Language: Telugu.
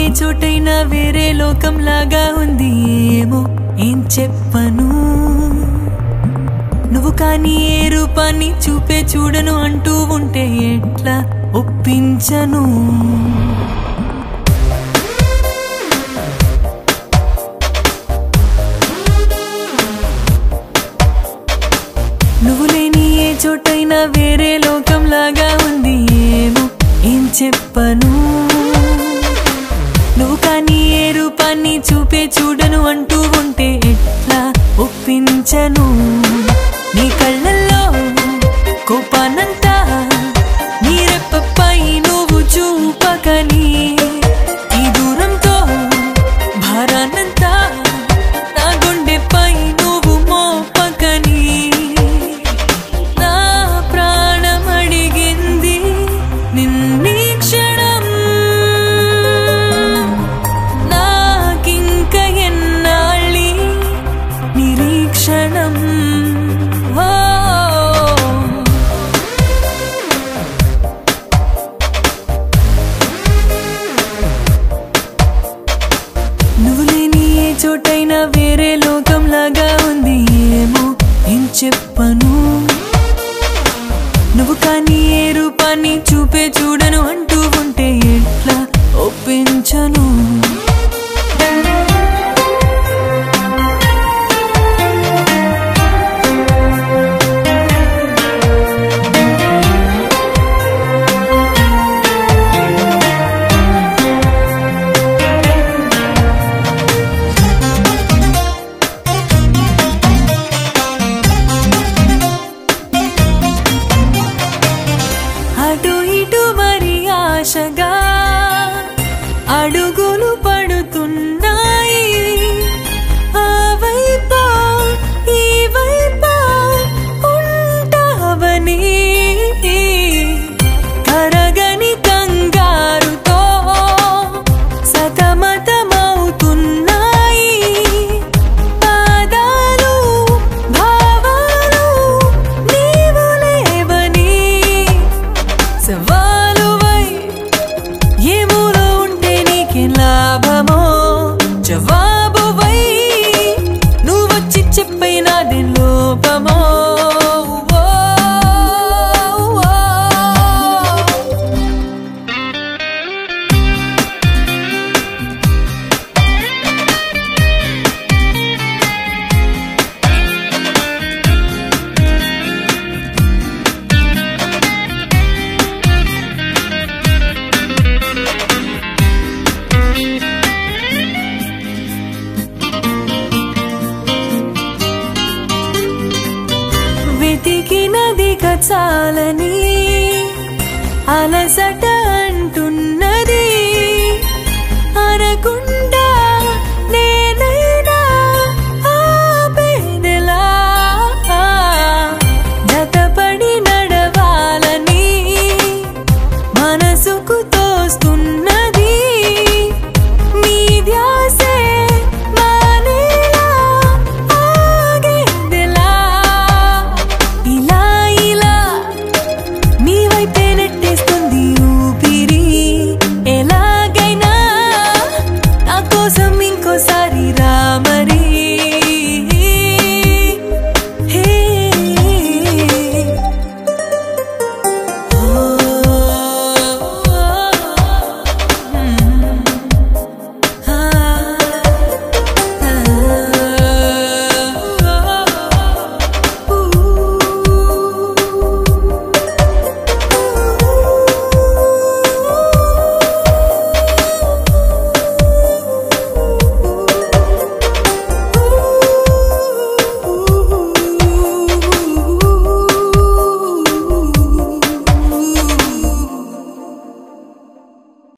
చోటైనా వేరే లోకం లాగా ఉంది ఏమో ఏం చెప్పను నువ్వు కానీ ఏ రూపాన్ని చూపే చూడను అంటూ ఉంటే ఎట్లా ఒప్పించను నువ్వు లేని ఏ చోటైనా వేరే లోకం లాగా ఉంది ఏమో ఏం చెప్పను నువ్వు కానీ ఏ రూపాన్ని చూపే చూడను అంటూ ఉంటే ఎట్లా ఒప్పించను నీ కళ్ళల్లో కోపానంతా నీ రెప్పపై నువ్వు చూపకని ఈ దూరంతో భారానంతా నా గుండెపై నువ్వు మోపకని నా ప్రాణం అడిగింది నిన్నీ క్షణం నాకింక ఎన్నాళ్ళి నిరీక్షణం ఓ నువ్వు లేని ఏ చోటైనా వేరే లోకం లాగా ఉంది ఏమో ఏం చెప్పను నువ్వు కానీ ఏ రూపాన్ని చూపే చూడను అంటూ ఉంటే ఎట్లా ఒప్పించను అటు ఇటు మరి ఆశగా అడుగులు పడుతున్నాయి ఆ వైపా ఈ వైపా ఉంటావని కరగని కంగారుతో సతమతమవుతున్నాయి పాదాలు భావాలు నీవు లేవని సవాలువై ఏమూలో ఉంటే నీకే లాభమో జవాబువై నువ్వొచ్చి చెప్పైనాది లోపమో ఓ, ఓ. వెతికినది చాలని అలసట అంటున్నది అనకుండా నేనైనా ఆపేదెలా జతపడి నడవాలని మనసుకు తోస్తున్న